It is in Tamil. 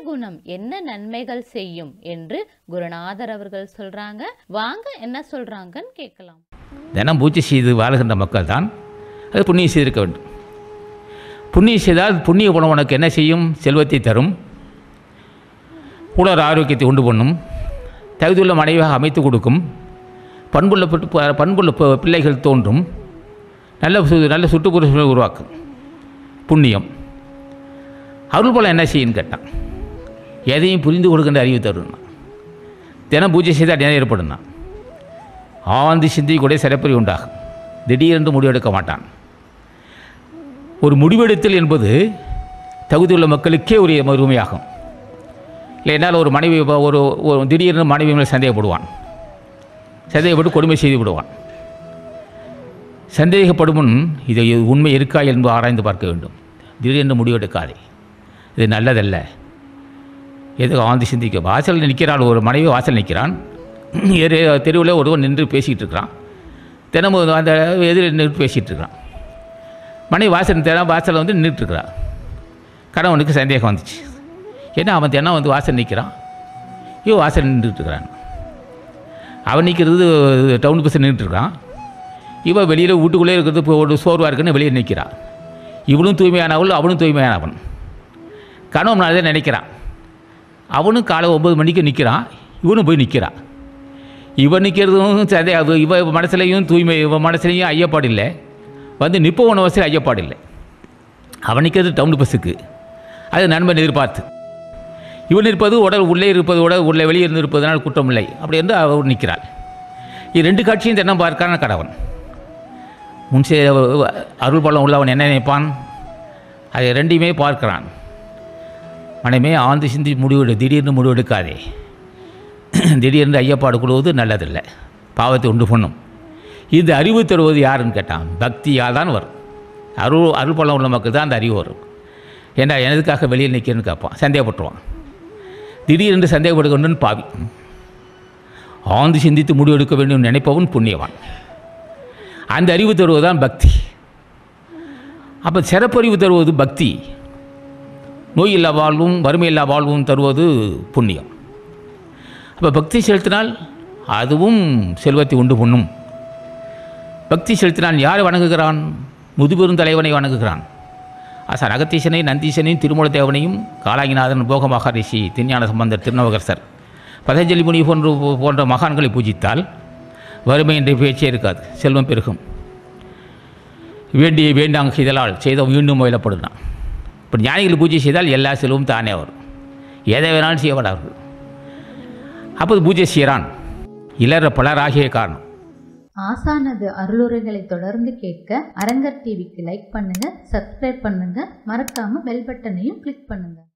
குணம் என்ன நன்மைகள் செய்யும் என்று குருநாதர் அவர்கள் சொல்றாங்க வாங்க என்ன சொல்றாங்கன்னு கேட்கலாம் தினம் பூஜை செய்து வாழுகின்ற மக்கள் தான் அது புண்ணியம் செய்திருக்க வேண்டும் புண்ணியம் செய்தால் புண்ணிய குணம் உனக்கு என்ன செய்யும் செல்வத்தை தரும் உடல் ஆரோக்கியத்தை உண்டு பண்ணும் தகுதியுள்ள மனைவியாக அமைத்து கொடுக்கும் பண்புள்ள பிட்டு- பண்புள்ள பி- பிள்ளைகள் தோன்றும் நல்ல சு- நல்ல சுற்றுப்புறங்களை உருவாக்கும் புண்ணியம் அருள் பலம் என்ன செய்யுன்னு கேட்டான் எதையும் புரிந்து கொடுக்கின்ற அறிவு தரும்னா தினம் பூஜை செய்தால் என்ன ஏற்படும்னா ஆழ்ந்து சிந்தி கூட சிறப்பறி உண்டாகும் திடீரென்று முடிவெடுக்க மாட்டான் ஒரு முடிவெடுத்தல் என்பது தகுதியுள்ள மக்களுக்கே ஒரு மறுமையாகும் இல்லை என்னால் ஒரு மனைவி இப்ப ஒரு ஒரு திடீர்னு மனைவி மேல் சந்தேகப்படுவான் சந்தேகப்பட்டு கொடுமை செய்து விடுவான் சந்தேகப்படும் முன் இது உண்மை இருக்கா என்று ஆராய்ந்து பார்க்க வேண்டும் திடீரென்று முடிவெடுக்காதே இது நல்லதல்ல எதுக்கு ஆழ்ந்து சிந்திக்க வாசலில் நிற்கிறாள் ஒரு மனைவி வாசல் நிற்கிறான் எதிரே தெருவில் ஒருவன் நின்று பேசிக்கிட்டு இருக்கிறான் தினமும் அந்த எதிரில் நின்று பேசிகிட்டு இருக்கிறான் மனைவி வாசல் தினம் வாசலில் வந்து நின்றுட்டுருக்கிறான் கணவனுக்கு சந்தேகம் வந்துச்சு ஏன்னா அவன் தினம் வந்து வாசல் நிற்கிறான் ஐயோ வாசல் நின்றுட்டுருக்கிறான் அவன் நிற்கிறது டவுன் பஸ் நின்றுட்டுருக்கான் இவன் வெளியில் வீட்டுக்குள்ளே இருக்கிறது இப்போ ஒரு சோர்வாக இருக்குன்னு வெளியே நிற்கிறான் இவனும் தூய்மையானவள் அவனும் தூய்மையானவன் கணவன் அதை நினைக்கிறான் அவனும் காலை ஒம்பது மணிக்கு நிற்கிறான் இவனும் போய் நிற்கிறான் இவன் நிற்கிறதும் சதே அது இவ மனசுலையும் தூய்மை இவன் மனசுலையும் ஐயப்பாடு இல்லை வந்து நிற்பவன வசதி ஐயப்பாடு இல்லை அவன் நிற்கிறது டவுன் பஸ்ஸுக்கு அது நண்பன் எதிர்பார்த்து இவன் இருப்பது உடல் உள்ளே இருப்பது உடல் உள்ளே வெளியே இருந்து இருப்பதனால் குற்றம் இல்லை அப்படி என்று அவர் நிற்கிறாள் இது ரெண்டு காட்சியும் தினம் பார்க்கான கடவன் முன்சே அருள் பலம் உள்ளவன் என்ன நினைப்பான் அதை ரெண்டையுமே பார்க்கிறான் மனமே ஆழ்ந்து சிந்தி முடிவெடு திடீர்னு முடிவெடுக்காதே திடீர்னு ஐயப்பாடு கொள்வது நல்லதில்லை பாவத்தை உண்டு பண்ணும் இந்த அறிவு தருவது யாருன்னு கேட்டான் பக்தியாக தான் வரும் அருள் அருள் பலம் உள்ள மக்கள் தான் அந்த அறிவு வரும் ஏண்டா எனதுக்காக வெளியில் நிற்கிறேன்னு கேட்பான் சந்தேகப்பட்டுருவான் திடீரென்று சந்தேகப்படுகணும்னு பாவி ஆழ்ந்து சிந்தித்து முடிவெடுக்க வேண்டும் நினைப்பவன் புண்ணியவான் அந்த அறிவு தருவதுதான் பக்தி அப்போ சிறப்பறிவு தருவது பக்தி நோய் இல்லா வாழ்வும் வறுமை இல்லா வாழ்வும் தருவது புண்ணியம் அப்போ பக்தி செலுத்தினால் அதுவும் செல்வத்தை உண்டு பண்ணும் பக்தி செலுத்தினால் யாரை வணங்குகிறான் முதுபெரும் தலைவனை வணங்குகிறான் ஆசான் அகத்தீசனை நந்தீசனையும் திருமூல தேவனையும் காலாங்கிநாதன் போக மகரிஷி திருஞான சம்பந்தர் திருநவகரசர் பதஞ்சலி முனி போன்ற போன்ற மகான்களை பூஜித்தால் வறுமை என்ற பேச்சே இருக்காது செல்வம் பெருகும் வேண்டிய வேண்டாங்க செய்தலால் செய்த மீண்டும் முயலப்படுனான் இப்போ ஞானிகள் பூஜை செய்தால் எல்லா செல்வமும் தானே வரும் எதை வேணாலும் செய்யப்படார்கள் அப்போது பூஜை செய்கிறான் இளற பலராகிய காரணம் ஆசானது அருளுரைகளை தொடர்ந்து கேட்க அரங்கர் டிவிக்கு லைக் பண்ணுங்க சப்ஸ்கிரைப் பண்ணுங்க மறக்காம பெல் பட்டனையும் கிளிக் பண்ணுங்க